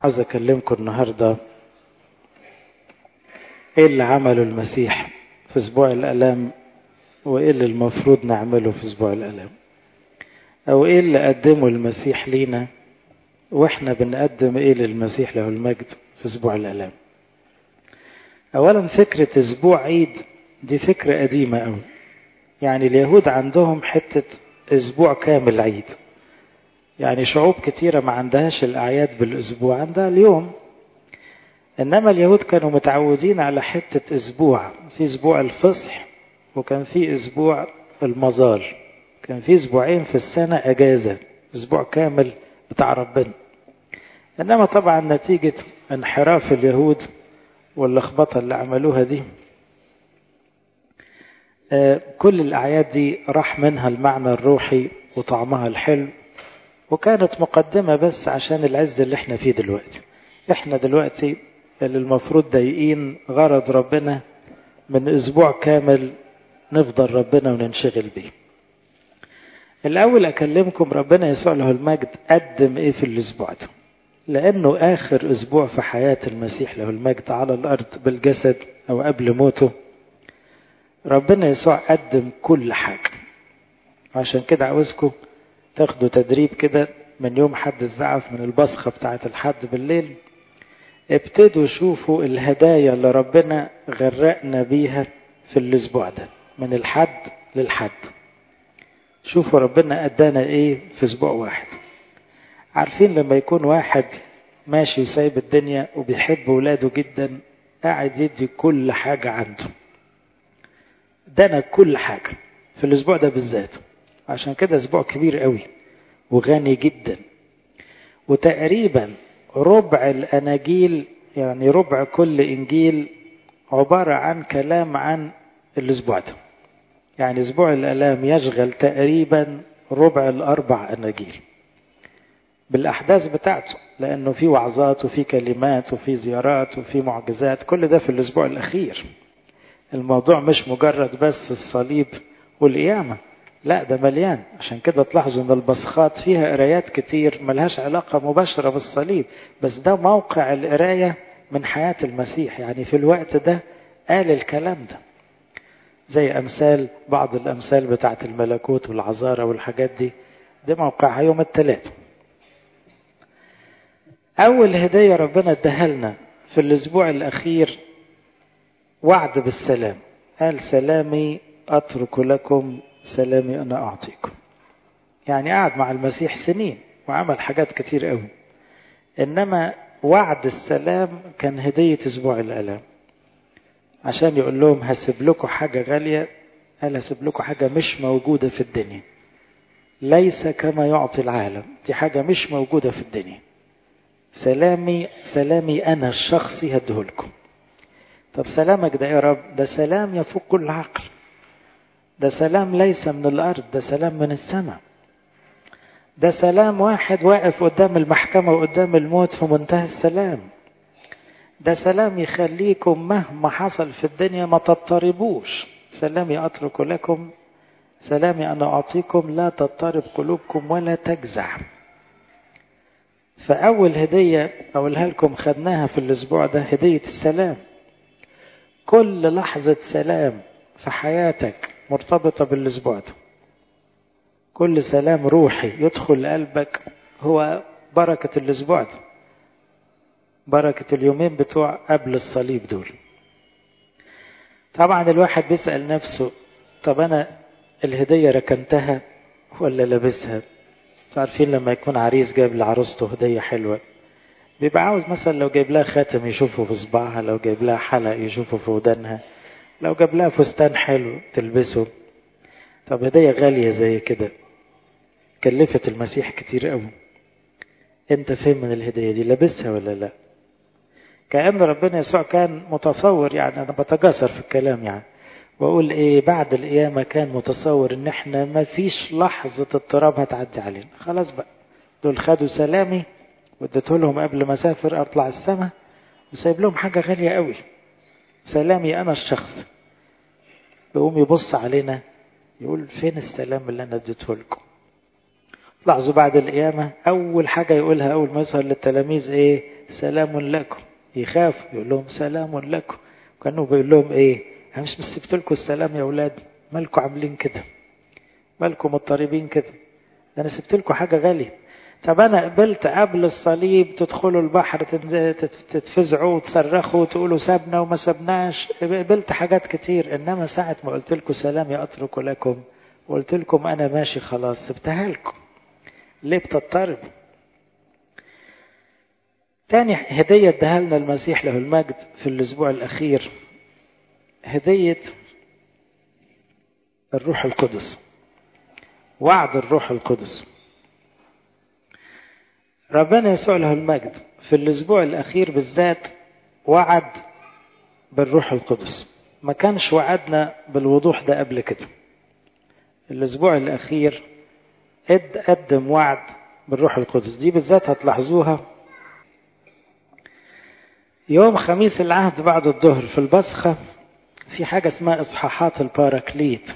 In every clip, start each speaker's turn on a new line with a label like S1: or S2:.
S1: عايز أكلمكم النهاردة إيه اللي عمله المسيح في أسبوع الآلام وإيه اللي المفروض نعمله في أسبوع الآلام أو إيه اللي قدمه المسيح لينا وإحنا بنقدم إيه للمسيح له المجد في أسبوع الآلام أولا فكرة أسبوع عيد دي فكرة قديمة أوي يعني اليهود عندهم حتة أسبوع كامل عيد يعني شعوب كتيرة ما عندهاش الأعياد بالأسبوع عندها اليوم إنما اليهود كانوا متعودين على حتة أسبوع في أسبوع الفصح وكان في أسبوع المزار كان في أسبوعين في السنة أجازة أسبوع كامل بتاع ربنا إنما طبعا نتيجة انحراف اليهود واللخبطة اللي عملوها دي كل الأعياد دي راح منها المعنى الروحي وطعمها الحلو وكانت مقدمة بس عشان العز اللي احنا فيه دلوقتي احنا دلوقتي اللي المفروض ضايقين غرض ربنا من اسبوع كامل نفضل ربنا وننشغل بيه الاول اكلمكم ربنا يسوع له المجد قدم ايه في الاسبوع ده لانه اخر اسبوع في حياة المسيح له المجد على الارض بالجسد او قبل موته ربنا يسوع قدم كل حاجة عشان كده عاوزكم تاخدوا تدريب كده من يوم حد الزعف من البصخة بتاعة الحد بالليل ابتدوا شوفوا الهدايا اللي ربنا غرقنا بيها في الاسبوع ده من الحد للحد شوفوا ربنا ادانا ايه في اسبوع واحد عارفين لما يكون واحد ماشي وسايب الدنيا وبيحب ولاده جدا قاعد يدي كل حاجة عنده ادانا كل حاجة في الاسبوع ده بالذات عشان كده اسبوع كبير قوي وغني جدا وتقريبا ربع الاناجيل يعني ربع كل انجيل عبارة عن كلام عن الاسبوع ده يعني اسبوع الالام يشغل تقريبا ربع الاربع اناجيل بالاحداث بتاعته لانه في وعظات وفي كلمات وفي زيارات وفي معجزات كل ده في الاسبوع الاخير الموضوع مش مجرد بس الصليب والقيامه لا ده مليان عشان كده تلاحظوا ان البصخات فيها قرايات كتير ملهاش علاقة مباشرة بالصليب بس ده موقع القراية من حياة المسيح يعني في الوقت ده قال الكلام ده زي أمثال بعض الأمثال بتاعت الملكوت والعذارى والحاجات دي دي موقعها يوم الثلاث أول هدية ربنا اداها لنا في الأسبوع الأخير وعد بالسلام قال سلامي أترك لكم سلامي أنا أعطيكم يعني قعد مع المسيح سنين وعمل حاجات كتير قوي إنما وعد السلام كان هدية أسبوع الألام عشان يقول لهم هسيب لكم حاجة غالية قال هسيب لكم حاجة مش موجودة في الدنيا ليس كما يعطي العالم دي حاجة مش موجودة في الدنيا سلامي سلامي أنا الشخصي هديهولكم طب سلامك ده يا رب ده سلام يفوق كل عقل ده سلام ليس من الأرض ده سلام من السماء ده سلام واحد واقف قدام المحكمة وقدام الموت في منتهى السلام ده سلام يخليكم مهما حصل في الدنيا ما تضطربوش سلامي أترك لكم سلامي أنا أعطيكم لا تضطرب قلوبكم ولا تجزع فأول هدية أقولها لكم خدناها في الأسبوع ده هدية السلام كل لحظة سلام في حياتك مرتبطة بالأسبوع ده كل سلام روحي يدخل قلبك هو بركة الأسبوع ده بركة اليومين بتوع قبل الصليب دول طبعا الواحد بيسأل نفسه طب أنا الهدية ركنتها ولا لابسها عارفين لما يكون عريس جاب لعروسته هدية حلوة بيبقى عاوز مثلا لو جايب لها خاتم يشوفه في صباعها لو جايب لها حلق يشوفه في ودانها لو جاب لها فستان حلو تلبسه طب هدية غالية زي كده كلفت المسيح كتير قوي انت فين من الهدية دي لابسها ولا لا كأن ربنا يسوع كان متصور يعني انا بتجاسر في الكلام يعني واقول ايه بعد القيامة كان متصور ان احنا ما فيش لحظة اضطراب هتعدي علينا خلاص بقى دول خدوا سلامي واديته لهم قبل ما اسافر اطلع السماء وسايب لهم حاجة غالية قوي سلامي انا الشخص يقوم يبص علينا يقول فين السلام اللي انا اديته لكم لاحظوا بعد القيامة أول حاجة يقولها أول ما يظهر للتلاميذ إيه سلام لكم يخافوا يقول لهم سلام لكم كانوا بيقول لهم إيه أنا مش سبت لكم السلام يا أولاد مالكم عاملين كده مالكم مضطربين كده ده أنا سبت لكم حاجة غالية طب أنا قبلت قبل الصليب تدخلوا البحر تتفزعوا وتصرخوا وتقولوا سابنا وما سابناش قبلت حاجات كتير إنما ساعة ما قلت لكم سلام يا أترك لكم وقلت لكم أنا ماشي خلاص سبتها لكم ليه بتضطرب تاني هدية اداها لنا المسيح له المجد في الأسبوع الأخير هدية الروح القدس وعد الروح القدس ربنا يسوع له المجد في الأسبوع الأخير بالذات وعد بالروح القدس ما كانش وعدنا بالوضوح ده قبل كده الأسبوع الأخير اد قدم وعد بالروح القدس دي بالذات هتلاحظوها يوم خميس العهد بعد الظهر في البصخة في حاجة اسمها إصحاحات الباراكليت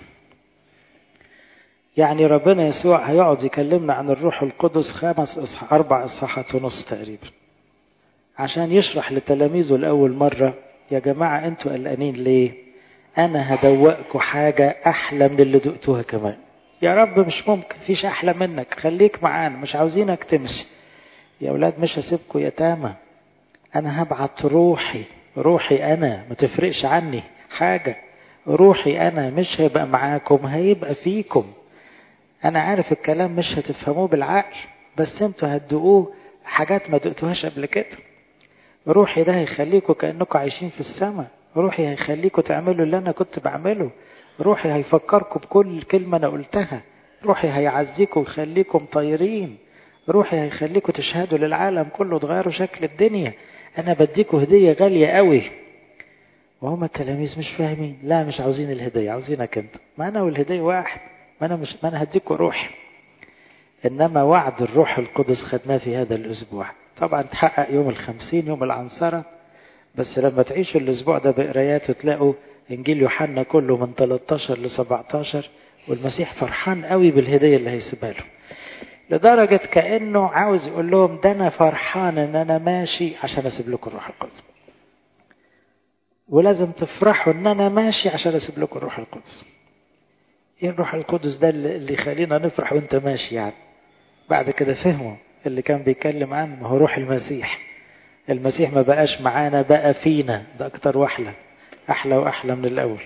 S1: يعني ربنا يسوع هيقعد يكلمنا عن الروح القدس خمس إصح... أربع إصحاحات ونص تقريبا عشان يشرح لتلاميذه لأول مرة يا جماعة أنتوا قلقانين ليه؟ أنا هدوقكم حاجة أحلى من اللي دقتوها كمان يا رب مش ممكن فيش أحلى منك خليك معانا مش عاوزينك تمشي يا أولاد مش هسيبكم يتامى أنا هبعت روحي روحي أنا ما تفرقش عني حاجة روحي أنا مش هيبقى معاكم هيبقى فيكم أنا عارف الكلام مش هتفهموه بالعقل بس انتوا هتدقوه حاجات ما دقتوهاش قبل كده روحي ده هيخليكم كأنكم عايشين في السماء روحي هيخليكم تعملوا اللي أنا كنت بعمله روحي هيفكركم بكل كلمة أنا قلتها روحي هيعزيكم ويخليكم طايرين روحي هيخليكم تشهدوا للعالم كله تغيروا شكل الدنيا أنا بديكوا هدية غالية قوي وهم التلاميذ مش فاهمين لا مش عاوزين الهدية عاوزينك أنت ما أنا والهدية واحد ما أنا مش ما أنا هديكوا روحي إنما وعد الروح القدس خدناه في هذا الأسبوع طبعا تحقق يوم الخمسين يوم العنصرة بس لما تعيشوا الأسبوع ده بقرايات وتلاقوا إنجيل يوحنا كله من 13 ل 17 والمسيح فرحان قوي بالهدية اللي هيسيبها لهم لدرجة كأنه عاوز يقول لهم ده أنا فرحان إن أنا ماشي عشان أسيب لكم الروح القدس ولازم تفرحوا إن أنا ماشي عشان أسيب لكم الروح القدس إيه الروح القدس ده اللي يخلينا نفرح وأنت ماشي يعني بعد كده فهموا اللي كان بيتكلم عنه هو روح المسيح المسيح ما بقاش معانا بقى فينا ده أكتر وأحلى أحلى وأحلى من الأول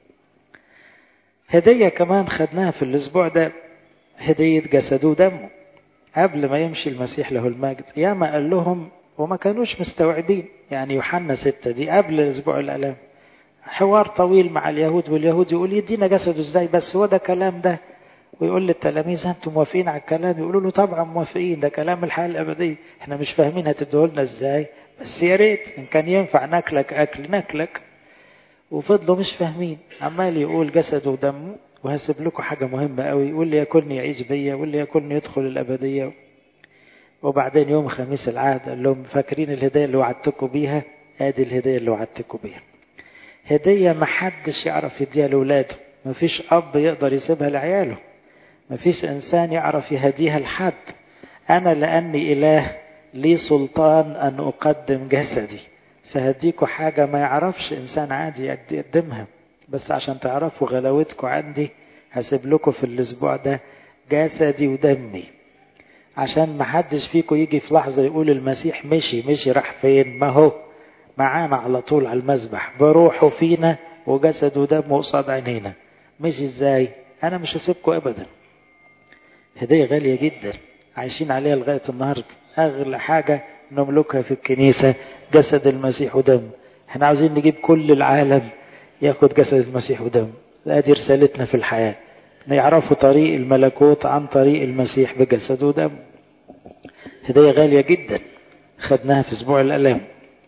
S1: هدية كمان خدناها في الأسبوع ده هدية جسده ودمه قبل ما يمشي المسيح له المجد ياما قال لهم وما كانوش مستوعبين يعني يوحنا ستة دي قبل أسبوع الآلام حوار طويل مع اليهود واليهود يقول يدينا جسده ازاي بس هو ده كلام ده ويقول للتلاميذ انتم موافقين على الكلام يقولوا له طبعا موافقين ده كلام الحياه الابديه احنا مش فاهمين هتديه لنا ازاي بس يا ريت ان كان ينفع ناكلك اكل ناكلك وفضلوا مش فاهمين عمال يقول جسده ودمه وهسيب لكم حاجة مهمة قوي واللي ياكلني يعيش بيا واللي ياكلني يدخل الأبدية وبعدين يوم خميس العهد قال لهم فاكرين الهدية اللي وعدتكم بيها ادي الهدية اللي وعدتكم بيها هدية ما حدش يعرف يديها لأولاده مفيش أب يقدر يسيبها لعياله مفيش إنسان يعرف يهديها لحد أنا لأني إله لي سلطان أن أقدم جسدي فهديكوا حاجة ما يعرفش إنسان عادي يقدمها بس عشان تعرفوا غلاوتكم عندي هسيب لكم في الأسبوع ده جسدي ودمي عشان ما حدش فيكم يجي في لحظة يقول المسيح مشي مشي راح فين ما هو معانا على طول على المذبح بروحه فينا وجسد ودمه قصاد عينينا مشي ازاي انا مش هسيبكم ابدا هدية غالية جدا عايشين عليها لغاية النهاردة اغلى حاجة نملكها في الكنيسة جسد المسيح ودم احنا عاوزين نجيب كل العالم ياخد جسد المسيح ودم ادي رسالتنا في الحياة يعرفوا طريق الملكوت عن طريق المسيح بجسد ودم هدية غالية جدا خدناها في اسبوع الالام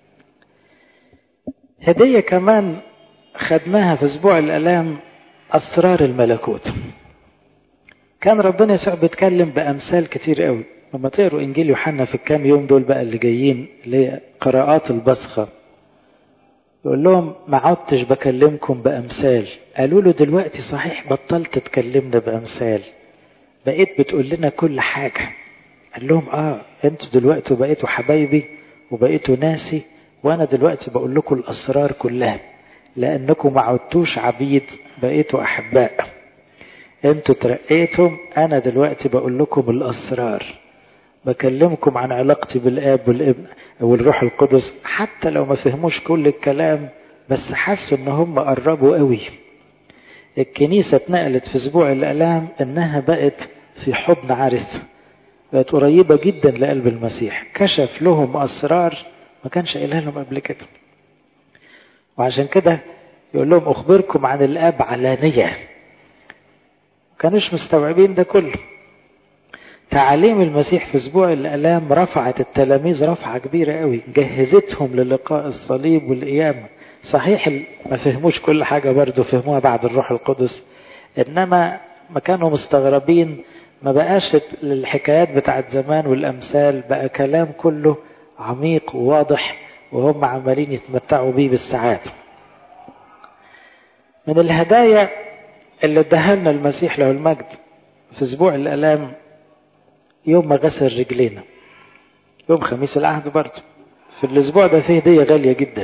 S1: هدية كمان خدناها في اسبوع الالام اسرار الملكوت كان ربنا يسوع بيتكلم بامثال كتير قوي لما تقروا انجيل يوحنا في الكام يوم دول بقى اللي جايين لقراءات البصخه يقول لهم ما عدتش بكلمكم بامثال قالوا له دلوقتي صحيح بطلت تكلمنا بامثال بقيت بتقول لنا كل حاجة قال لهم اه انتوا دلوقتي بقيتوا حبايبي وبقيتوا ناسي وانا دلوقتي بقول لكم الاسرار كلها لانكم ما عدتوش عبيد بقيتوا احباء انتوا ترقيتم انا دلوقتي بقول لكم الاسرار بكلمكم عن علاقتي بالاب والابن والروح القدس حتى لو ما فهموش كل الكلام بس حسوا ان هم قربوا قوي الكنيسة اتنقلت في اسبوع الالام انها بقت في حضن عرس بقت قريبة جدا لقلب المسيح كشف لهم اسرار ما كانش قايلها لهم قبل كده وعشان كده يقول لهم اخبركم عن الاب علانية كانوش مستوعبين ده كله تعاليم المسيح في اسبوع الالام رفعت التلاميذ رفعه كبيره قوي جهزتهم للقاء الصليب والقيامه صحيح ما فهموش كل حاجه برضه فهموها بعد الروح القدس انما ما كانوا مستغربين ما بقاش الحكايات بتاعت زمان والامثال بقى كلام كله عميق وواضح وهم عمالين يتمتعوا بيه بالساعات من الهدايا اللي اداها لنا المسيح له المجد في اسبوع الالام يوم ما غسل رجلينا يوم خميس العهد برضه في الاسبوع ده فيه هديه غاليه جدا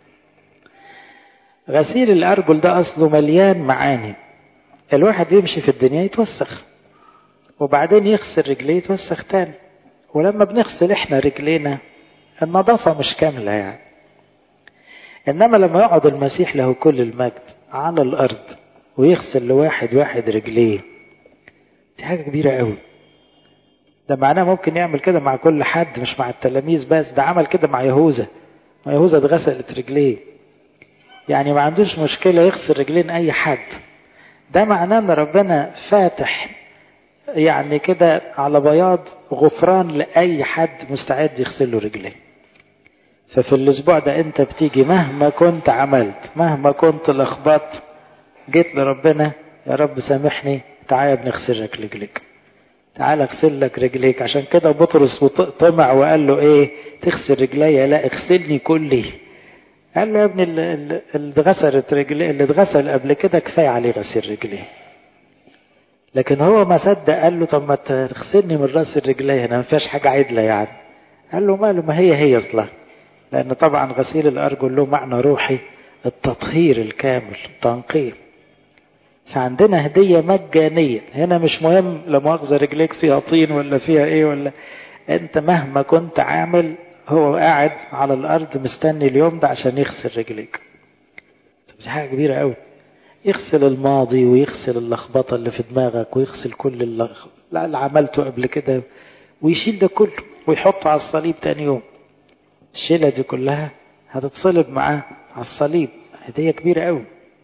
S1: غسيل الارجل ده اصله مليان معاني الواحد يمشي في الدنيا يتوسخ وبعدين يغسل رجليه يتوسخ تاني ولما بنغسل احنا رجلينا النظافة مش كاملة يعني انما لما يقعد المسيح له كل المجد على الارض ويغسل لواحد واحد رجليه دي حاجة كبيرة قوي ده معناه ممكن يعمل كده مع كل حد مش مع التلاميذ بس ده عمل كده مع يهوذا ما يهوذا اتغسلت رجليه يعني ما عندوش مشكلة يغسل رجلين أي حد ده معناه إن ربنا فاتح يعني كده على بياض غفران لأي حد مستعد يغسل له رجليه ففي الأسبوع ده أنت بتيجي مهما كنت عملت مهما كنت لخبطت جيت لربنا يا رب سامحني تعالى بنغسل لك رجليك تعالى اغسل لك رجليك عشان كده بطرس طمع وقال له ايه تغسل رجليا لا اغسلني كلي قال له يا ابني اللي اتغسلت رجلي اللي اتغسل قبل كده كفايه عليه غسيل رجليه لكن هو ما صدق قال له طب ما تغسلني من راس الرجليه هنا ما فيهاش حاجه عدله يعني قال له ماله ما هي هي اصلا لان طبعا غسيل الارجل له معنى روحي التطهير الكامل التنقية فعندنا هدية مجانية هنا مش مهم لا مؤاخذة رجليك فيها طين ولا فيها ايه ولا انت مهما كنت عامل هو قاعد على الارض مستني اليوم ده عشان يغسل رجليك دي حاجة كبيرة قوي يغسل الماضي ويغسل اللخبطة اللي في دماغك ويغسل كل اللخ... اللي عملته قبل كده ويشيل ده كله ويحطه على الصليب تاني يوم الشيلة دي كلها هتتصلب معاه على الصليب هدية كبيرة قوي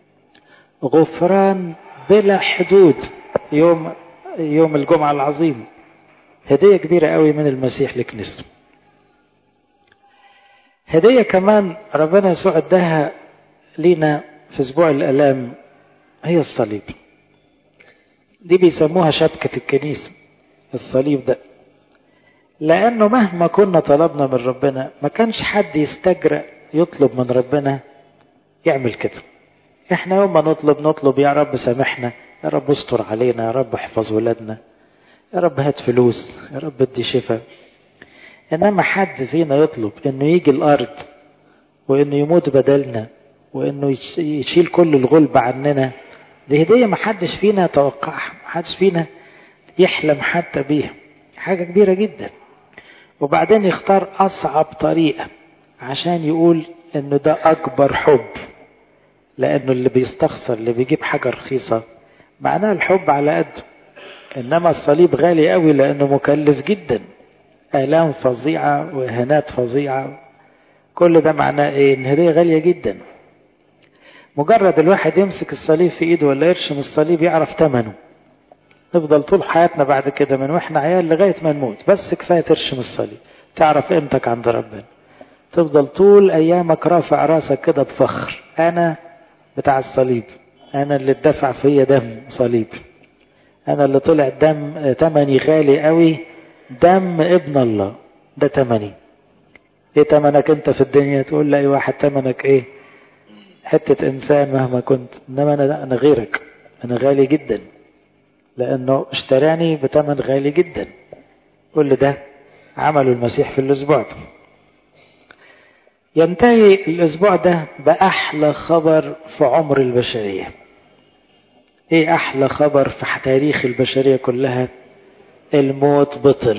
S1: غفران بلا حدود يوم يوم الجمعة العظيم هدية كبيرة قوي من المسيح لكنيسته هدية كمان ربنا يسوع اداها لينا في اسبوع الالام هي الصليب دي بيسموها شبكة الكنيسة الصليب ده لانه مهما كنا طلبنا من ربنا ما كانش حد يستجرأ يطلب من ربنا يعمل كده احنا يوم ما نطلب نطلب يا رب سامحنا يا رب استر علينا يا رب احفظ ولادنا يا رب هات فلوس يا رب ادي شفاء انما حد فينا يطلب انه يجي الارض وانه يموت بدلنا وانه يشيل كل الغلب عننا دي هدية ما حدش فينا يتوقعها ما حدش فينا يحلم حتى بيها حاجة كبيرة جدا وبعدين يختار أصعب طريقة عشان يقول إنه ده أكبر حب لأنه اللي بيستخسر اللي بيجيب حاجة رخيصة معناه الحب على قده إنما الصليب غالي قوي لأنه مكلف جدا آلام فظيعة وإهانات فظيعة كل ده معناه إيه؟ إن هدية غالية جدا مجرد الواحد يمسك الصليب في إيده ولا يرشم الصليب يعرف ثمنه نفضل طول حياتنا بعد كده من واحنا عيال لغاية ما نموت بس كفاية ترشم الصليب تعرف قيمتك عند ربنا تفضل طول أيامك رافع راسك كده بفخر أنا بتاع الصليب أنا اللي اتدفع فيا دم صليب أنا اللي طلع دم تمني غالي قوي دم ابن الله ده تمني ايه تمنك انت في الدنيا تقول لأي واحد تمنك ايه حتة انسان مهما كنت انما انا انا غيرك انا غالي جدا لأنه اشتراني بثمن غالي جدا كل ده عمله المسيح في الأسبوع ده ينتهي الأسبوع ده بأحلى خبر في عمر البشرية إيه أحلى خبر في تاريخ البشرية كلها الموت بطل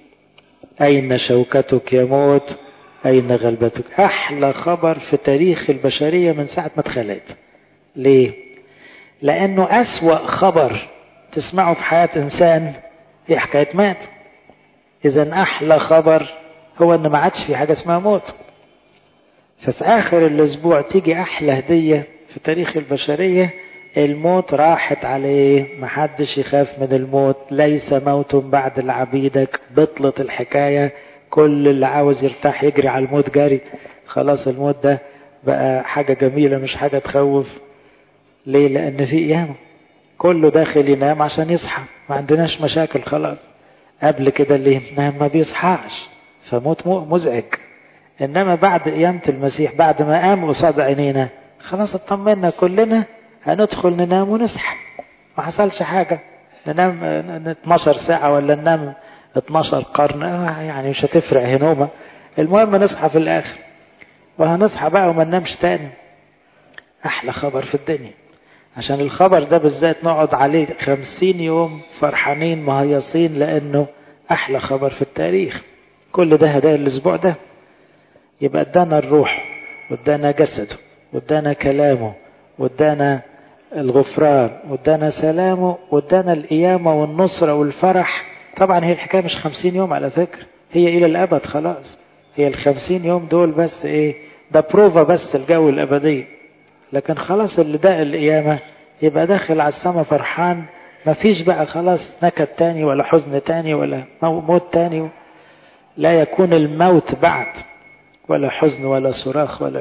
S1: أين شوكتك يا موت أين غلبتك أحلى خبر في تاريخ البشرية من ساعة ما اتخلقت ليه لأنه أسوأ خبر تسمعه في حياة إنسان هي حكاية مات إذا أحلى خبر هو إن ما عادش في حاجة اسمها موت ففي آخر الأسبوع تيجي أحلى هدية في تاريخ البشرية الموت راحت عليه محدش يخاف من الموت ليس موت بعد لعبيدك بطلت الحكاية كل اللي عاوز يرتاح يجري على الموت جري خلاص الموت ده بقى حاجة جميلة مش حاجة تخوف ليه لأن في قيامة كله داخل ينام عشان يصحى ما عندناش مشاكل خلاص قبل كده اللي ينام ما بيصحاش فموت مزعج إنما بعد قيامة المسيح بعد ما قام قصاد عينينا خلاص اطمنا كلنا هندخل ننام ونصحى ما حصلش حاجة ننام 12 ساعة ولا ننام 12 قرن يعني مش هتفرق هنومة المهم نصحى في الآخر وهنصحى بقى وما ننامش تاني أحلى خبر في الدنيا عشان الخبر ده بالذات نقعد عليه خمسين يوم فرحانين مهيصين لأنه أحلى خبر في التاريخ كل ده هدايا الأسبوع ده يبقى ادانا الروح وادانا جسده وادانا كلامه وادانا الغفران وادانا سلامه وادانا القيامة والنصرة والفرح طبعا هي الحكاية مش خمسين يوم على فكرة هي إلى الأبد خلاص هي الخمسين يوم دول بس إيه ده بروفا بس الجو الأبدي لكن خلاص اللي ده القيامة يبقى داخل على السما فرحان مفيش بقى خلاص نكد تاني ولا حزن تاني ولا موت تاني لا يكون الموت بعد ولا حزن ولا صراخ ولا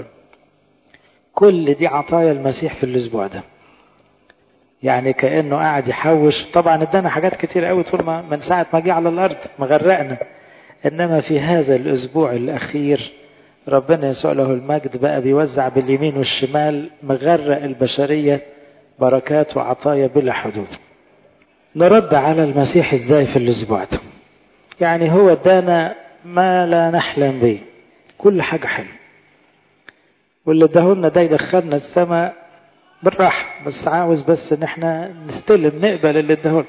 S1: كل دي عطايا المسيح في الأسبوع ده يعني كأنه قاعد يحوش طبعا ادانا حاجات كتير قوي طول ما من ساعة ما جه على الأرض مغرقنا إنما في هذا الأسبوع الأخير ربنا يسوع له المجد بقى بيوزع باليمين والشمال مغرق البشرية بركات وعطايا بلا حدود نرد على المسيح ازاي في الأسبوع ده يعني هو ادانا ما لا نحلم به كل حاجة حلوة واللي اداهولنا ده يدخلنا السماء بالراحة بس عاوز بس ان احنا نستلم نقبل اللي اداهولنا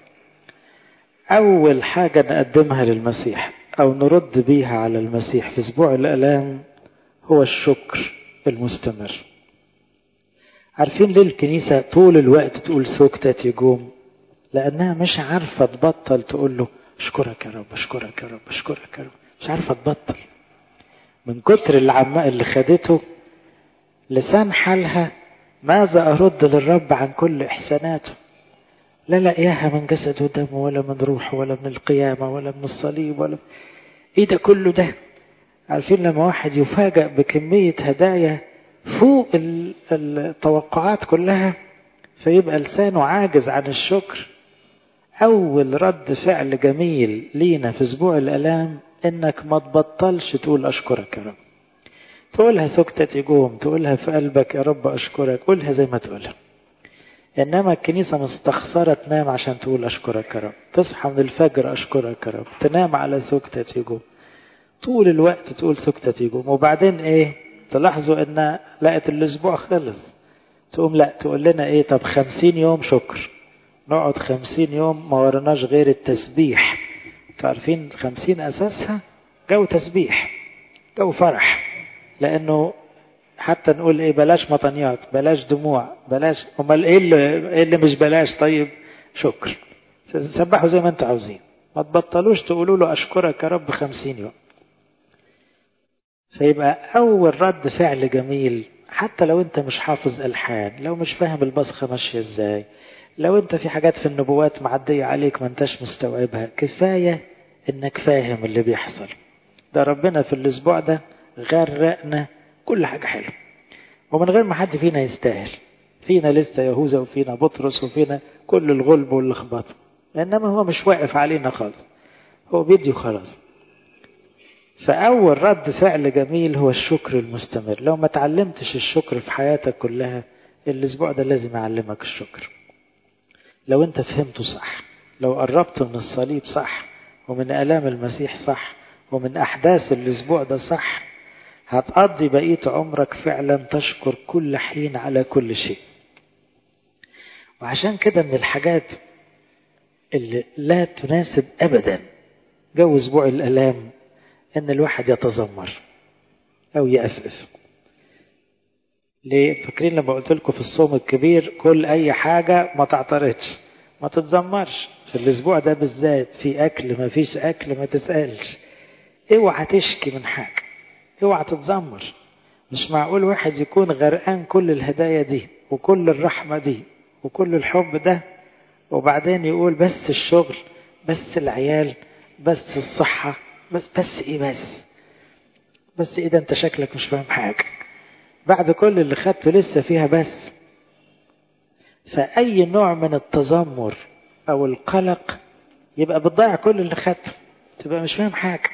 S1: اول حاجة نقدمها للمسيح او نرد بيها على المسيح في اسبوع الالام هو الشكر المستمر عارفين ليه الكنيسة طول الوقت تقول سكتة يجوم لانها مش عارفة تبطل تقول له اشكرك يا رب اشكرك يا رب اشكرك يا رب مش عارفة تبطل من كتر العماء اللي خدته لسان حالها ماذا أرد للرب عن كل إحساناته لا لاقياها من جسد ودم ولا من روح ولا من القيامة ولا من الصليب ولا إيه ده كله ده عارفين لما واحد يفاجأ بكمية هدايا فوق التوقعات كلها فيبقى لسانه عاجز عن الشكر أول رد فعل جميل لينا في أسبوع الآلام إنك ما تبطلش تقول أشكرك يا رب تقولها سكتة يقوم تقولها في قلبك يا رب أشكرك قولها زي ما تقولها إنما الكنيسة مستخسرة تنام عشان تقول أشكرك يا رب تصحى من الفجر أشكرك يا رب تنام على سكتة يقوم طول الوقت تقول سكتة يقوم وبعدين إيه تلاحظوا إن لقت الأسبوع خلص تقوم لا تقول لنا إيه طب خمسين يوم شكر نقعد خمسين يوم ما ورناش غير التسبيح عارفين خمسين أساسها جو تسبيح جو فرح لأنه حتى نقول إيه بلاش مطنيات بلاش دموع بلاش أمال إيه اللي, إيه اللي مش بلاش طيب شكر سبحوا زي ما أنتوا عاوزين ما تبطلوش تقولوا له أشكرك يا رب خمسين يوم فيبقى أول رد فعل جميل حتى لو أنت مش حافظ ألحان لو مش فاهم البصخة ماشية إزاي لو أنت في حاجات في النبوات معدية عليك ما أنتش مستوعبها كفاية إنك فاهم اللي بيحصل ده ربنا في الأسبوع ده غرقنا كل حاجة حلوة ومن غير ما حد فينا يستاهل فينا لسه يهوذا وفينا بطرس وفينا كل الغلب واللخبطة إنما هو مش واقف علينا خالص هو بيدي وخلاص فأول رد فعل جميل هو الشكر المستمر لو ما تعلمتش الشكر في حياتك كلها الأسبوع ده لازم أعلمك الشكر لو انت فهمته صح لو قربت من الصليب صح ومن آلام المسيح صح ومن أحداث الأسبوع ده صح هتقضي بقية عمرك فعلا تشكر كل حين على كل شيء وعشان كده من الحاجات اللي لا تناسب أبدا جو أسبوع الآلام إن الواحد يتذمر أو يأفف ليه فاكرين لما قلت لكم في الصوم الكبير كل أي حاجة ما تعترضش ما تتذمرش في الأسبوع ده بالذات في أكل ما فيش أكل ما تسألش اوعى تشكي من حاجة اوعى تتذمر مش معقول واحد يكون غرقان كل الهدايا دي وكل الرحمة دي وكل الحب ده وبعدين يقول بس الشغل بس العيال بس الصحة بس بس ايه بس بس ايه ده انت شكلك مش فاهم حاجة بعد كل اللي خدته لسه فيها بس فأي نوع من التذمر أو القلق يبقى بتضيع كل اللي خدته تبقى مش فاهم حاجة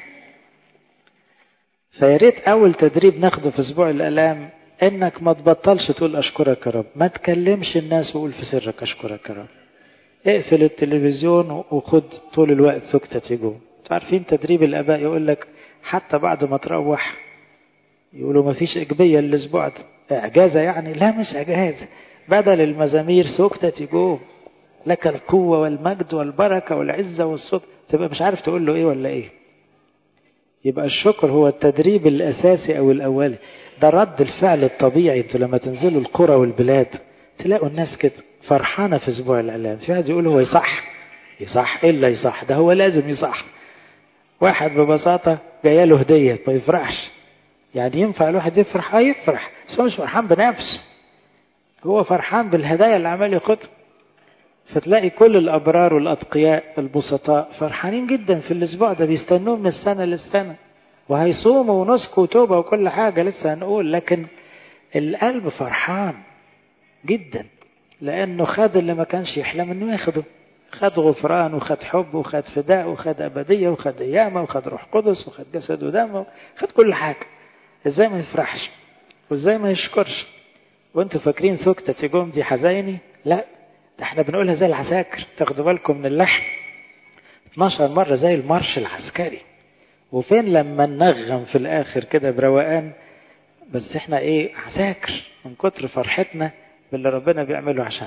S1: فيا ريت أول تدريب ناخده في أسبوع الآلام إنك ما تبطلش تقول أشكرك يا رب ما تكلمش الناس وقول في سرك أشكرك يا رب اقفل التلفزيون وخد طول الوقت سكتة جوه عارفين تدريب الآباء يقول لك حتى بعد ما تروح يقولوا ما فيش إجبية الأسبوع ده إعجازة يعني لا مش إعجازة بدل المزامير سكتة جوه لك القوة والمجد والبركة والعزة والصدق تبقى مش عارف تقول له إيه ولا إيه يبقى الشكر هو التدريب الأساسي أو الأولي ده رد الفعل الطبيعي انتوا لما تنزلوا القرى والبلاد تلاقوا الناس كده فرحانة في أسبوع الإعلام في واحد يقول هو يصح يصح إلا يصح ده هو لازم يصح واحد ببساطة جايه له هدية ما يفرحش يعني ينفع الواحد يفرح اه يفرح بس هو مش فرحان بنفسه هو فرحان بالهدايا اللي عمال ياخدها فتلاقي كل الأبرار والأتقياء البسطاء فرحانين جدا في الأسبوع ده بيستنوه من السنة للسنة وهيصوموا ونسكوا وتوبة وكل حاجة لسه هنقول لكن القلب فرحان جدا لأنه خد اللي ما كانش يحلم إنه ياخده خد غفران وخد حب وخد فداء وخد أبدية وخد قيامة وخد روح قدس وخد جسد ودم خد كل حاجة ازاي ما يفرحش وازاي ما يشكرش وانتوا فاكرين سكتة يجوم دي حزيني لا ده احنا بنقولها زي العساكر تاخدوا بالكم من اللحن 12 مرة زي المارش العسكري وفين لما ننغم في الاخر كده بروقان بس احنا ايه عساكر من كتر فرحتنا باللي ربنا بيعمله عشان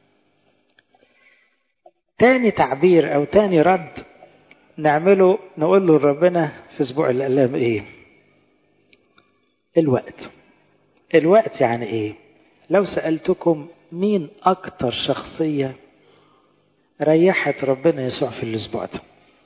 S1: تاني تعبير او تاني رد نعمله نقول له ربنا في اسبوع الالام ايه الوقت الوقت يعني ايه لو سألتكم مين اكتر شخصية ريحت ربنا يسوع في الاسبوع ده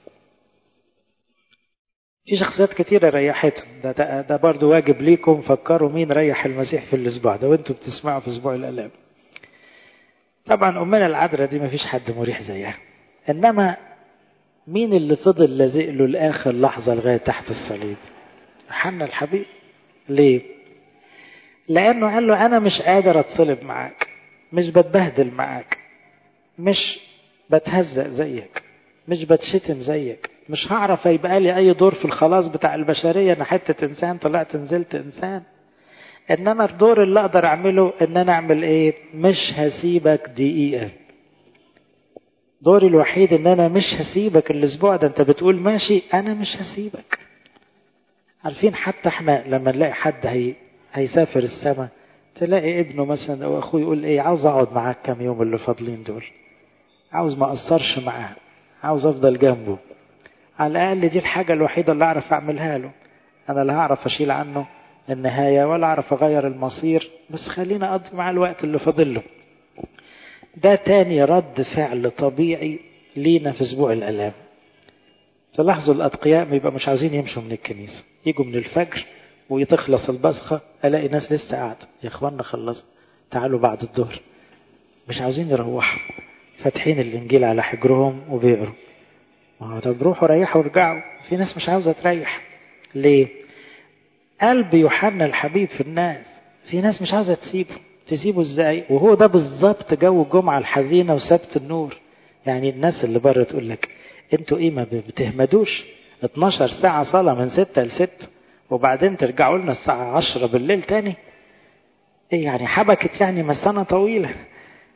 S1: في شخصيات كتيرة ريحتهم ده, ده, ده برضو واجب ليكم فكروا مين ريح المسيح في الاسبوع ده وانتوا بتسمعوا في اسبوع الالام طبعا امنا العذراء دي مفيش حد مريح زيها انما مين اللي فضل لازق له لاخر لحظه لغايه تحت الصليب حنا الحبيب ليه لانه قال له انا مش قادر اتصلب معاك مش بتبهدل معاك مش بتهزق زيك مش بتشتم زيك مش هعرف يبقى لي اي دور في الخلاص بتاع البشريه انا حته انسان طلعت نزلت انسان انما الدور اللي اقدر اعمله ان انا اعمل ايه مش هسيبك دقيقه دوري الوحيد ان انا مش هسيبك الاسبوع ده انت بتقول ماشي انا مش هسيبك عارفين حتى احنا لما نلاقي حد هي هيسافر السماء تلاقي ابنه مثلا او اخوه يقول ايه عاوز اقعد معاك كام يوم اللي فاضلين دول عاوز ما اقصرش معاه عاوز افضل جنبه على الاقل دي الحاجه الوحيده اللي اعرف اعملها له انا لا هعرف اشيل عنه النهايه ولا اعرف اغير المصير بس خلينا اقضي معاه الوقت اللي فاضل له ده تاني رد فعل طبيعي لينا في اسبوع الالام تلاحظوا الاتقياء ما يبقى مش عايزين يمشوا من الكنيسه يجوا من الفجر وتخلص البصخه الاقي ناس لسه قاعده يا اخوانا خلص تعالوا بعد الظهر مش عاوزين يروحوا فاتحين الانجيل على حجرهم وبيقروا ما هو طب روحوا ريحوا ورجعوا في ناس مش عاوزه تريح ليه قلب يوحنا الحبيب في الناس في ناس مش عاوزه تسيبه تسيبه ازاي وهو ده بالظبط جو الجمعه الحزينه وسبت النور يعني الناس اللي بره تقول لك انتوا ايه ما بتهمدوش 12 ساعه صلاه من 6 ل 6 وبعدين ترجعوا لنا الساعه 10 بالليل تاني ايه يعني حبكت يعني مسانه طويله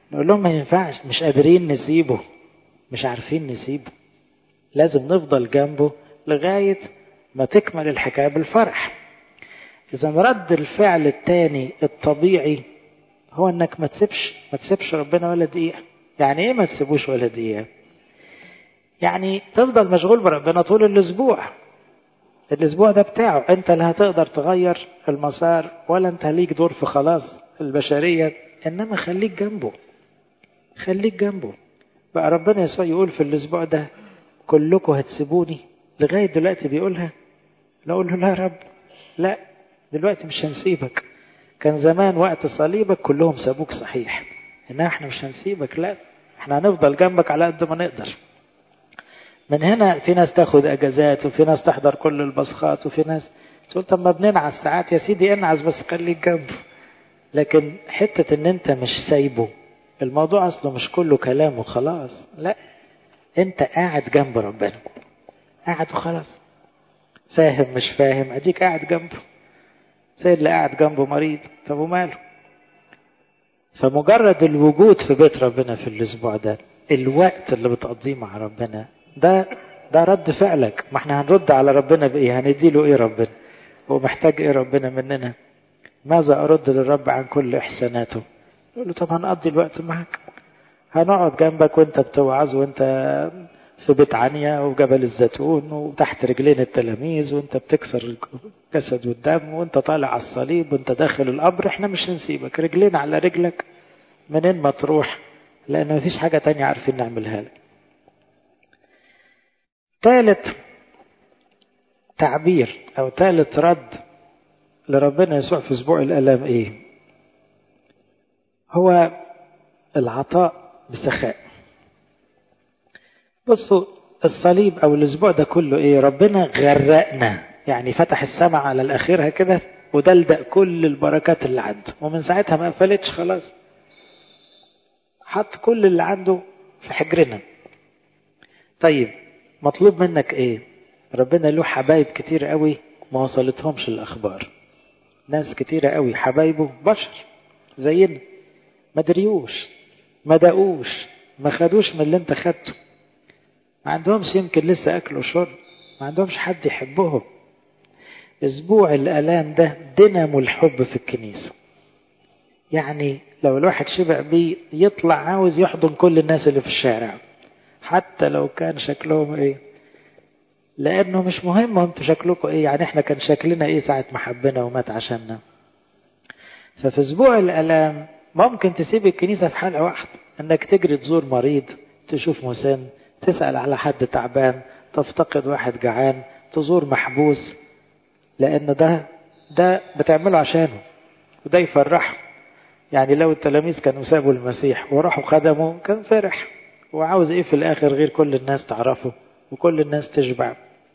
S1: نقول لهم ما ينفعش مش قادرين نسيبه مش عارفين نسيبه لازم نفضل جنبه لغاية ما تكمل الحكاية بالفرح إذا رد الفعل التاني الطبيعي هو إنك ما تسيبش ما تسيبش ربنا ولا دقيقة يعني إيه ما تسيبوش ولا دقيقة يعني تفضل مشغول بربنا طول الأسبوع الأسبوع ده بتاعه أنت لا هتقدر تغير المسار ولا أنت ليك دور في خلاص البشرية إنما خليك جنبه خليك جنبه بقى ربنا يسوع يقول في الأسبوع ده كلكم هتسيبوني لغاية دلوقتي بيقولها نقول له لا يا رب لا دلوقتي مش هنسيبك كان زمان وقت صليبك كلهم سابوك صحيح إنما احنا مش هنسيبك لا احنا هنفضل جنبك على قد ما نقدر من هنا في ناس تاخد اجازات وفي ناس تحضر كل البصخات وفي ناس تقول طب ما بننعس ساعات يا سيدي انعس بس خليك جنبه لكن حتة ان انت مش سايبه الموضوع اصله مش كله كلام وخلاص لا انت قاعد جنب ربنا قاعد وخلاص فاهم مش فاهم اديك قاعد جنبه زي اللي قاعد جنبه مريض طب وماله فمجرد الوجود في بيت ربنا في الاسبوع ده الوقت اللي بتقضيه مع ربنا ده ده رد فعلك ما احنا هنرد على ربنا بايه هنديله ايه ربنا هو محتاج ايه ربنا مننا ماذا ارد للرب عن كل احساناته يقول له طب هنقضي الوقت معك هنقعد جنبك وانت بتوعظ وانت في بيت عنيا وجبل الزيتون وتحت رجلين التلاميذ وانت بتكسر الجسد والدم وانت طالع على الصليب وانت داخل القبر احنا مش هنسيبك رجلين على رجلك منين ما تروح لان مفيش حاجة تانية عارفين نعملها لك ثالث تعبير او ثالث رد لربنا يسوع في اسبوع الالام ايه هو العطاء بسخاء بصوا الصليب او الاسبوع ده كله ايه ربنا غرقنا يعني فتح السماء على الاخرها كده ودلدق كل البركات اللي عنده ومن ساعتها ما قفلتش خلاص حط كل اللي عنده في حجرنا طيب مطلوب منك ايه ربنا له حبايب كتير قوي ما وصلتهمش الاخبار ناس كتيرة قوي حبايبه بشر زينا ما دريوش ما دقوش ما خدوش من اللي انت خدته ما عندهمش يمكن لسه اكل وشرب ما عندهمش حد يحبهم اسبوع الالام ده دينامو الحب في الكنيسه يعني لو الواحد شبع بيه يطلع عاوز يحضن كل الناس اللي في الشارع حتى لو كان شكلهم ايه لانه مش مهم انتوا شكلكم ايه يعني احنا كان شكلنا ايه ساعه ما حبنا ومات عشاننا ففي اسبوع الالام ممكن تسيب الكنيسه في حلقه واحده انك تجري تزور مريض تشوف مسن تسال على حد تعبان تفتقد واحد جعان تزور محبوس لان ده ده بتعمله عشانه وده يفرحه يعني لو التلاميذ كانوا سابوا المسيح وراحوا خدموا كان فرح وعاوز ايه في الاخر غير كل الناس تعرفه وكل الناس تشبع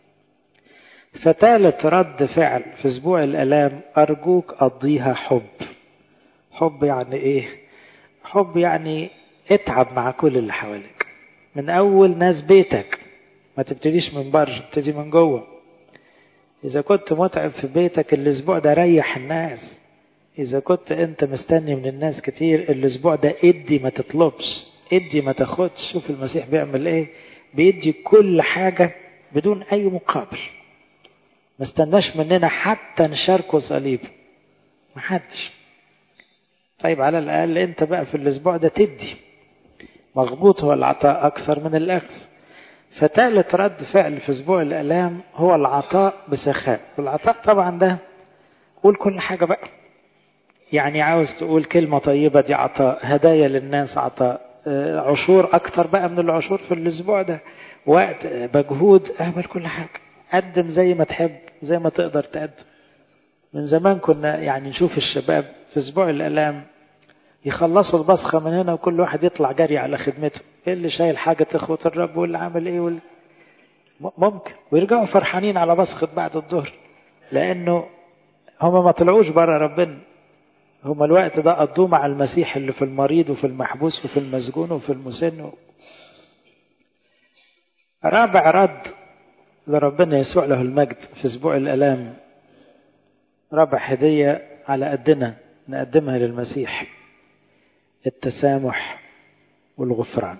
S1: فتالت رد فعل في اسبوع الالام ارجوك قضيها حب حب يعني ايه حب يعني اتعب مع كل اللي حواليك من اول ناس بيتك ما تبتديش من بره ابتدي من جوه اذا كنت متعب في بيتك الاسبوع ده ريح الناس اذا كنت انت مستني من الناس كتير الاسبوع ده ادي ما تطلبش ادي ما تاخدش شوف المسيح بيعمل ايه بيدي كل حاجة بدون اي مقابل ما استناش مننا حتى نشاركه صليبه محدش طيب على الاقل انت بقى في الاسبوع ده تدي مغبوط هو العطاء اكثر من الاخذ فتالت رد فعل في اسبوع الالام هو العطاء بسخاء والعطاء طبعا ده قول كل حاجة بقى يعني عاوز تقول كلمة طيبة دي عطاء هدايا للناس عطاء عشور أكتر بقى من العشور في الأسبوع ده وقت مجهود اعمل كل حاجة قدم زي ما تحب زي ما تقدر تقدم من زمان كنا يعني نشوف الشباب في أسبوع الآلام يخلصوا البصخة من هنا وكل واحد يطلع جري على خدمته ايه اللي شايل حاجة اخوة الرب واللي عامل ايه واللي ممكن ويرجعوا فرحانين على بصخة بعد الظهر لأنه هما ما طلعوش بره ربنا هما الوقت ده قضوه مع المسيح اللي في المريض وفي المحبوس وفي المسجون وفي المسن رابع رد لربنا يسوع له المجد في اسبوع الالام رابع هديه على قدنا نقدمها للمسيح التسامح والغفران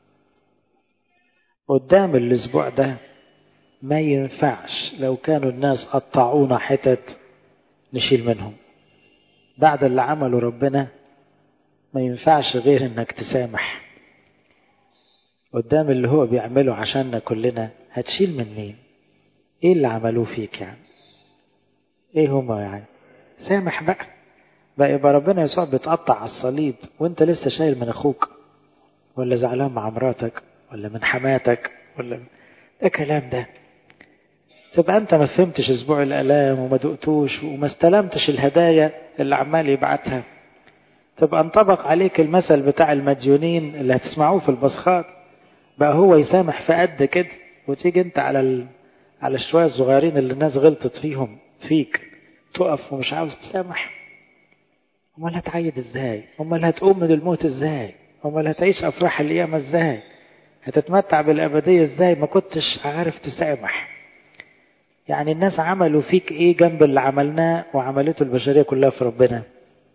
S1: قدام الأسبوع ده ما ينفعش لو كانوا الناس قطعونا حتت نشيل منهم بعد اللي عمله ربنا ما ينفعش غير انك تسامح قدام اللي هو بيعمله عشاننا كلنا هتشيل من مين ايه اللي عملوه فيك يعني ايه هما يعني سامح بقى بقى يبقى ربنا يسوع بيتقطع على الصليب وانت لسه شايل من اخوك ولا زعلان مع مراتك ولا من حماتك ولا ده كلام ده تبقى انت ما فهمتش اسبوع الالام وما دقتوش وما استلمتش الهدايا اللي عمال يبعتها تبقى انطبق عليك المثل بتاع المديونين اللي هتسمعوه في البصخات بقى هو يسامح في قد كده وتيجي انت على ال... على الشوية الصغيرين اللي الناس غلطت فيهم فيك تقف ومش عاوز تسامح امال هتعيد ازاي امال هتقوم من الموت ازاي امال هتعيش افراح القيامه ازاي هتتمتع بالابديه ازاي ما كنتش عارف تسامح يعني الناس عملوا فيك ايه جنب اللي عملناه وعملته البشريه كلها في ربنا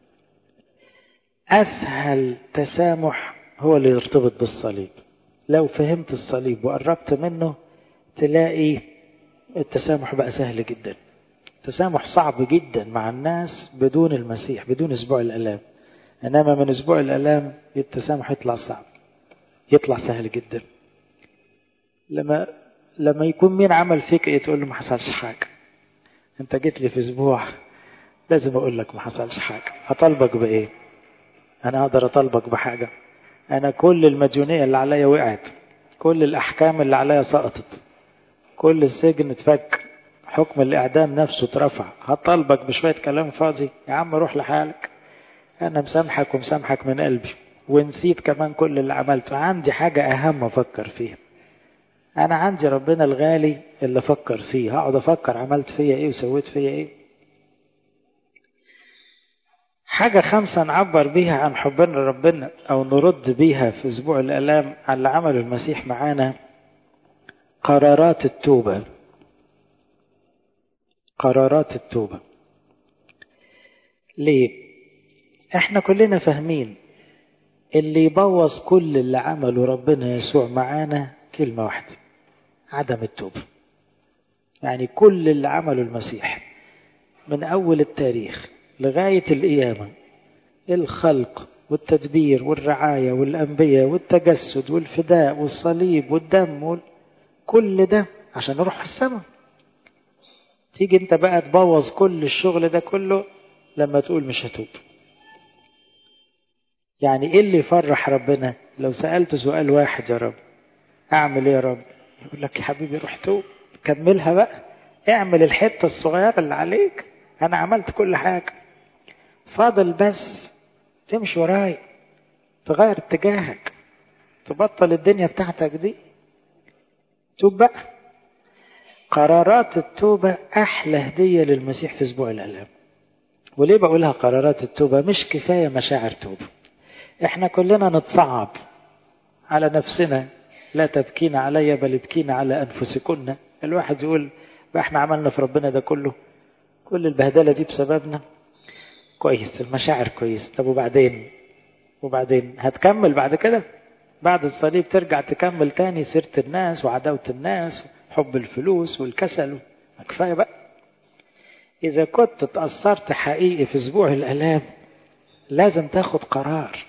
S1: اسهل تسامح هو اللي يرتبط بالصليب لو فهمت الصليب وقربت منه تلاقي التسامح بقى سهل جدا التسامح صعب جدا مع الناس بدون المسيح بدون اسبوع الالام انما من اسبوع الالام التسامح يطلع صعب يطلع سهل جدا لما لما يكون مين عمل فيك ايه تقول له ما حصلش حاجه انت جيت لي في اسبوع لازم اقول لك ما حصلش حاجه هطالبك بايه انا اقدر اطالبك بحاجه انا كل المديونيه اللي عليا وقعت كل الاحكام اللي عليا سقطت كل السجن اتفك حكم الاعدام نفسه اترفع هطالبك بشويه كلام فاضي يا عم روح لحالك انا مسامحك ومسامحك من قلبي ونسيت كمان كل اللي عملته عندي حاجه اهم افكر فيها انا عندي ربنا الغالي اللي افكر فيه هقعد افكر عملت فيا ايه وسويت فيا ايه حاجة خمسة نعبر بيها عن حبنا لربنا أو نرد بيها في أسبوع الآلام على اللي عمله المسيح معانا قرارات التوبة قرارات التوبة ليه؟ احنا كلنا فاهمين اللي يبوظ كل اللي عمله ربنا يسوع معانا كلمة واحدة عدم التوبة يعني كل اللي عمله المسيح من أول التاريخ لغاية القيامة الخلق والتدبير والرعاية والأنبياء والتجسد والفداء والصليب والدم وال... كل ده عشان نروح السماء تيجي انت بقى تبوظ كل الشغل ده كله لما تقول مش هتوب يعني ايه اللي يفرح ربنا لو سألت سؤال واحد يا رب اعمل ايه يا رب يقول لك يا حبيبي روح توب كملها بقى اعمل الحتة الصغيرة اللي عليك انا عملت كل حاجة فاضل بس تمشي وراي تغير اتجاهك تبطل الدنيا بتاعتك دي توب بقى قرارات التوبة أحلى هدية للمسيح في أسبوع الآلام وليه بقولها قرارات التوبة مش كفاية مشاعر توبة احنا كلنا نتصعب على نفسنا لا تبكين علي بل ابكين على أنفسكن الواحد يقول بقى احنا عملنا في ربنا ده كله كل البهدلة دي بسببنا كويس المشاعر كويس طب وبعدين وبعدين هتكمل بعد كده بعد الصليب ترجع تكمل تاني سيرة الناس وعداوة الناس حب الفلوس والكسل كفاية بقى إذا كنت تأثرت حقيقي في أسبوع الآلام لازم تاخد قرار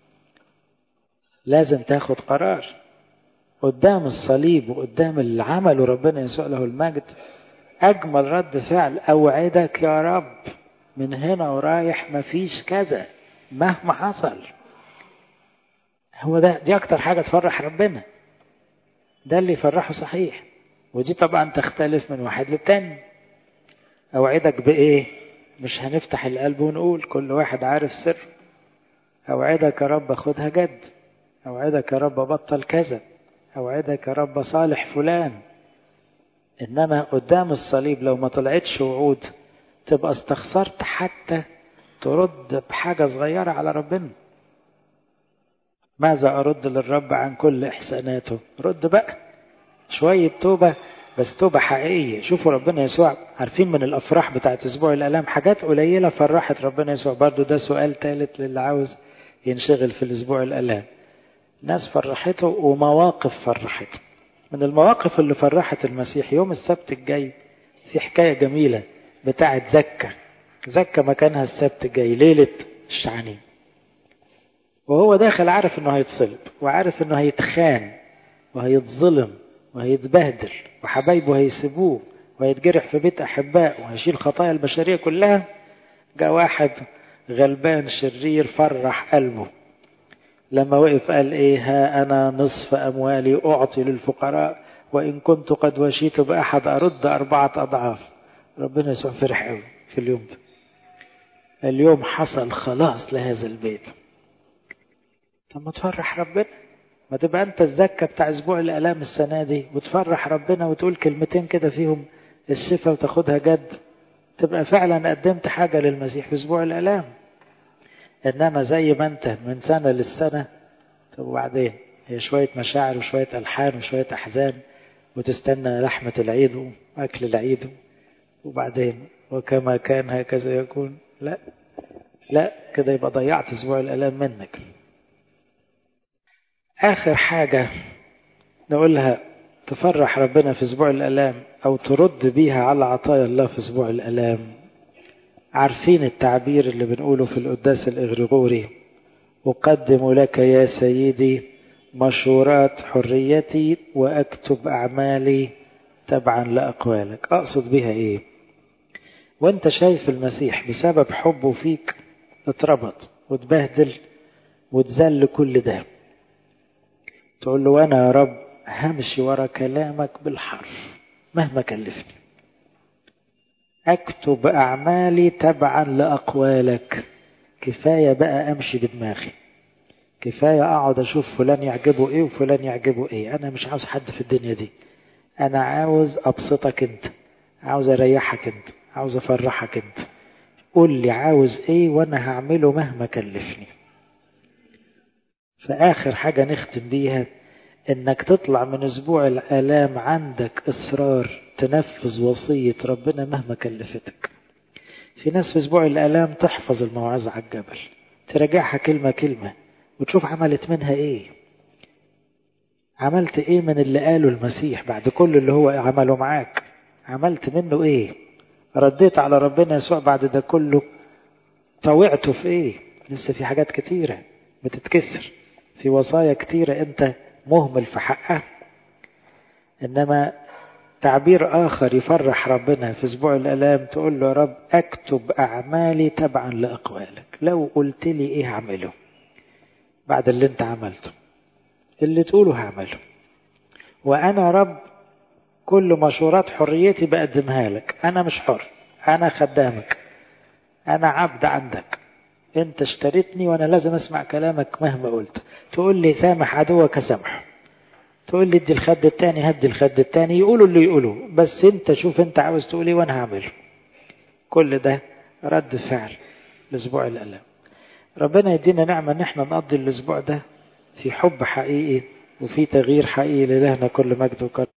S1: لازم تاخد قرار قدام الصليب وقدام اللي عمله ربنا يسوع له المجد أجمل رد فعل أوعدك يا رب من هنا ورايح مفيش كذا مهما حصل هو ده دي أكتر حاجة تفرح ربنا ده اللي يفرحه صحيح ودي طبعا تختلف من واحد للتاني أوعدك بإيه مش هنفتح القلب ونقول كل واحد عارف سر أوعدك يا رب أخدها جد أوعدك يا رب أبطل كذا أوعدك يا رب صالح فلان إنما قدام الصليب لو ما طلعتش وعود تبقى استخسرت حتى ترد بحاجة صغيرة على ربنا ماذا أرد للرب عن كل إحساناته رد بقى شوية توبة بس توبة حقيقية شوفوا ربنا يسوع عارفين من الأفراح بتاعت أسبوع الآلام حاجات قليلة فرحت ربنا يسوع برضو ده سؤال ثالث للي عاوز ينشغل في الأسبوع الآلام ناس فرحته ومواقف فرحته من المواقف اللي فرحت المسيح يوم السبت الجاي في حكاية جميلة بتاعت زكة زكة مكانها السبت الجاي ليلة الشعانين وهو داخل عارف انه هيتصلب وعارف انه هيتخان وهيتظلم وهيتبهدل وحبايبه هيسيبوه وهيتجرح في بيت احباء وهيشيل خطايا البشريه كلها جاء واحد غلبان شرير فرح قلبه لما وقف قال ايه ها انا نصف اموالي اعطي للفقراء وان كنت قد وشيت باحد ارد اربعه اضعاف ربنا يسوع فرح قوي في اليوم ده اليوم حصل خلاص لهذا البيت طب ما تفرح ربنا ما تبقى انت الزكة بتاع اسبوع الالام السنة دي وتفرح ربنا وتقول كلمتين كده فيهم الشفاء وتاخدها جد تبقى فعلا قدمت حاجة للمسيح في اسبوع الالام انما زي ما انت من سنة للسنة طب وبعدين هي شوية مشاعر وشوية الحان وشوية احزان وتستنى لحمة العيد واكل العيد وبعدين وكما كان هكذا يكون لا لا كده يبقى ضيعت اسبوع الالام منك آخر حاجة نقولها تفرح ربنا في أسبوع الألام أو ترد بيها على عطايا الله في أسبوع الألام عارفين التعبير اللي بنقوله في القداس الإغريغوري أقدم لك يا سيدي مشورات حريتي وأكتب أعمالي تبعا لأقوالك أقصد بها إيه وانت شايف المسيح بسبب حبه فيك اتربط وتبهدل وتذل كل ده تقول له أنا يا رب همشي ورا كلامك بالحرف مهما كلفني أكتب أعمالي تبعا لأقوالك كفاية بقى أمشي بدماغي كفاية أقعد أشوف فلان يعجبه إيه وفلان يعجبه إيه أنا مش عاوز حد في الدنيا دي أنا عاوز أبسطك أنت عاوز أريحك أنت عاوز أفرحك أنت قول لي عاوز إيه وأنا هعمله مهما كلفني فآخر حاجة نختم بيها إنك تطلع من أسبوع الآلام عندك إصرار تنفذ وصية ربنا مهما كلفتك في ناس في أسبوع الآلام تحفظ الموعظة على الجبل تراجعها كلمة كلمة وتشوف عملت منها إيه عملت إيه من اللي قاله المسيح بعد كل اللي هو عمله معاك عملت منه إيه رديت على ربنا يسوع بعد ده كله طوعته في إيه لسه في حاجات كتيرة بتتكسر في وصايا كتيرة أنت مهمل في حقها إنما تعبير آخر يفرح ربنا في أسبوع الآلام تقول له يا رب أكتب أعمالي تبعا لأقوالك لو قلت لي إيه هعمله بعد اللي أنت عملته اللي تقوله هعمله وأنا يا رب كل مشورات حريتي بقدمها لك أنا مش حر أنا خدامك أنا عبد عندك انت اشتريتني وانا لازم اسمع كلامك مهما قلت تقول لي سامح عدوك سامحه تقول لي ادي الخد التاني هدي الخد التاني يقولوا اللي يقولوا بس انت شوف انت عاوز تقول ايه وانا هعمله كل ده رد فعل الاسبوع الالام ربنا يدينا نعمة ان احنا نقضي الاسبوع ده في حب حقيقي وفي تغيير حقيقي لإلهنا كل مجد وكرم